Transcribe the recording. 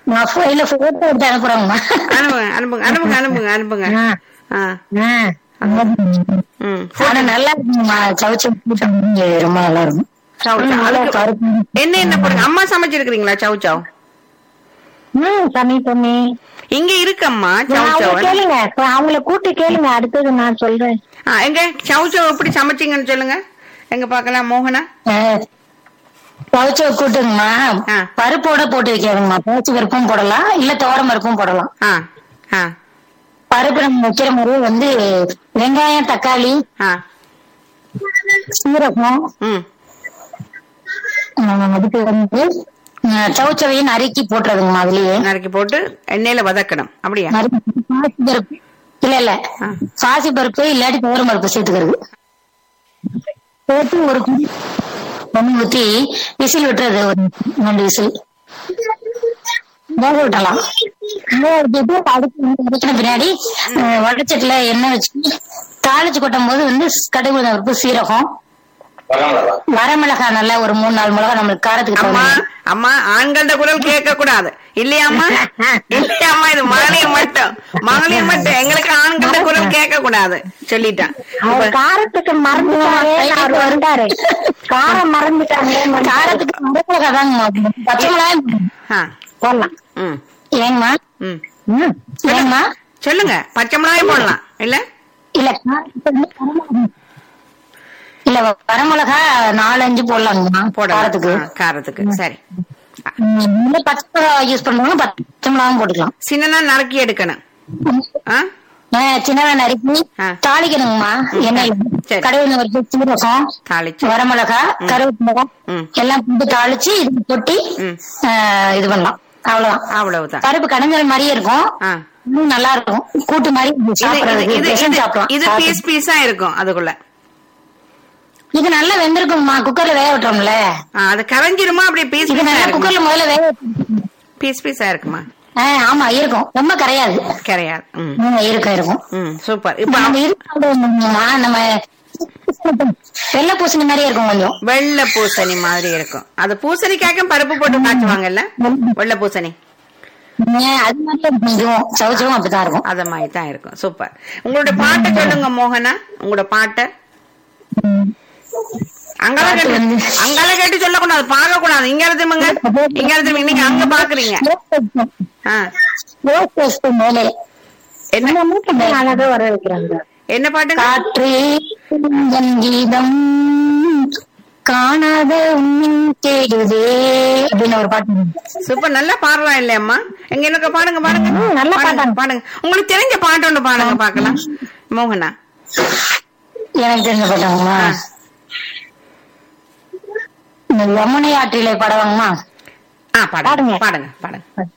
நான் ஃபைல போட்டோ எடுத்து அனுப்புறேங்கம்மா அனுப்புங்க அனுப்புங்க அனுப்புங்க அனுப்புங்க அனுப்புங்க ஆ. ஆ ஆ. ம் ஆனா நல்லா இருக்குங்கம்மா சவுச்சு கூட்டம் ரொம்ப நல்லா இருக்கும் சவு சவு. நல்லா அதுக்கு கருப்பு என்ன என்ன போடுங்க அம்மா சமைச்சிருக்கிறீங்களா சவு சவு ம் பண்ணி பண்ணி இங்க இருக்கம்மா சவு அவங்கள சவு கேளுங்க அவங்கள கூட்டி கேளுங்க அடுத்தது நான் சொல்றேன் ஆ, எங்க சவு சவு எப்படி சமைச்சீங்கன்னு சொல்லுங்க எங்க பாக்கலாம் மோகனா சவுச்ச கூட்டுங்கம்மா ஆ. பருப்போட போட்டு வைக்காதுங்கம்மா பேச்சு பருப்பும் போடலாம் இல்ல துவரம் பருப்பும் போடலாம் ஆ ஆ பருப்பு நம்ம வைக்கிற மாதிரி வந்து வெங்காயம் தக்காளி ஆ சீரகம் ம் ஆஹ் அதுக்கு வந்து ஆஹ் சவுச்சவையும் நறுக்கி போட்டுறதுங்கம்மா அதுலயே நறுக்கி போட்டு எண்ணெயில வதக்கணும் அப்படியா நறுக்கி பாசி பருப்பு இல்ல இல்ல ஆ. பாசி பருப்பு இல்லாட்டி துவரம் பருப்பு சேர்த்துக்கிறது போட்டு ஒரு குடி தண்ணி ஊத்தி விசில் விட்டுறது ஒரு ரெண்டு விசில் வேக விட்டலாம் வேக விட்டுட்டு அடுத்து வந்து வதக்கின பின்னாடி ஆஹ் வடச்சட்டில எண்ணெய் வச்சு தாளிச்சு கொட்டும் போது வந்து கடுகு உளுந்தம் பருப்பு சீரகம் வரமிளகாய் நல்லா ஒரு மூணு நாலு மிளகா நம்மளுக்கு காரத்துக்கு அம்மா தகுந்த அம்மா ஆண்கள குரல் கேட்க கூடாது இல்லையாம்மா இல்லையாம்மா இது மகளிர் மட்டும் மகளிர் மட்டும் எங்களுக்கு ஆண்கள குரல் கேட்க கூடாது சொல்லிட்டேன் அவர் காரத்துக்கு மறந்துட்டாரே அவர் வந்தாரு காரம் மறந்துட்டாங்க காரத்துக்கு மறக்கல தாங்க பச்சை மிளகாய் ஆ, போடலாம் ம் ஏங்கம்மா ம் ம், ஏங்கம்மா சொல்லுங்க பச்சை மிளகாய் போடலாம் இல்ல இல்ல காரத்துக்கு வந்து வரமிளகா- இல்ல வரமிளகா நாலஞ்சு போடலாங்கம்மா போடலாம் காரத்துக்கு ஆ, காரத்துக்கு சரி ம், இல்ல பச்சை மிளகா யூஸ் பண்ணுவாங்க பச்சை மிளகாவும் போட்டுக்கலாம் சின்னதா நறுக்கி எடுக்கணும் ஆ ஆ, சின்னதா நறுக்கி ஆ. தாளிக்கணுங்கம்மா எண்ணெயில சரி. கடவுள் வரைக்கும் சீரகம் தாளிச்சு வரமிளகா கருவேப்பிலை ம். எல்லாம் போட்டு தாளிச்சு இது கொட்டி ம். ஆ, இது பண்ணலாம் அவ்வளவுதான் அவ்வளவுதான் பருப்பு கடைஞ்சல் மாதிரியே இருக்கும் ஆ இன்னும் நல்லா இருக்கும் கூட்டு மாதிரி இது இது சாப்பிடுறதுக்கு இது பெசஞ்சு இது- சாப்பிடலாம் இது பீஸ் பீஸா இருக்கும் அதுக்குள்ள இது நல்லா வெந்திருக்கும்மா குக்கர்ல வேக விட்டுறோம்ல ஆ, அது கரைஞ்சிருமா அப்படியே பீஸ் இது பீஸா நல்லா இருக்குமா குக்கர்ல முதல்ல வேக விட்டு- பீஸ் பீஸா இருக்குமா ஆ, ஆமா இருக்கும் ரொம்ப கரையாது கிடையாது ம் ம், இருக்கும் இருக்கும் ம் சூப்பர் இப்ப இப்ப நம்ம இது சாப்பிடுவோம்மா, நம்ம வெள்ளை பூசணி மாதிரியே இருக்கும் கொஞ்சம் வெள்ளை பூசணி மாதிரி இருக்கும் அது பூசணிக்காய்க்கும் பருப்பு போட்டு காய்ச்சுவாங்கல்ல வெள்ளை பூசணி ஏன், அது மாதிரியே இருக்கும் இதுவும் சவுச்சவும் அப்படிதான் இருக்கும் அத மாதிரி தான் இருக்கும் சூப்பர் உங்களோட பாட்டை சொல்லுங்க மோகனா உங்களோட பாட்டை அங்கால பாட்டு கேட்டு வந்து- அங்கால கேட்டு சொல்லக்கூடாது பார்க்க கூடாது இங்க திரும்புங்க இங்க திரும்புங்க நீங்க அங்க பாக்குறீங்க ஆ. ரோஸ் டேஸ்ட் மேலே என்ன என்ன மூட்டை அழகா வர வைக்கிறாங்க என்ன பாட்டுங்க காற்றே என் கீதம் காணாத உன்னின் தேடுதே அப்படின்னு ஒரு பாட்டு சூப்பர் நல்லா பாடலாம் இல்லையம்மா எங்க எனக்கு பாடுங்க பாடுங்க ம், நல்லா பாடுங்க, பாடுறாங்க. பாடுங்க உங்களுக்கு தெரிஞ்ச பாட்டு ஒண்ணு பாடுங்க பாக்கலாம் மோகனா எனக்கு தெரிஞ்ச பாட்டாங்கம்மா ஆ. இந்த யமுனை ஆற்றிலே படவாங்கம்மா ஆ பாடுங்க பாடுங்க. பாடுங்க பாடுங்க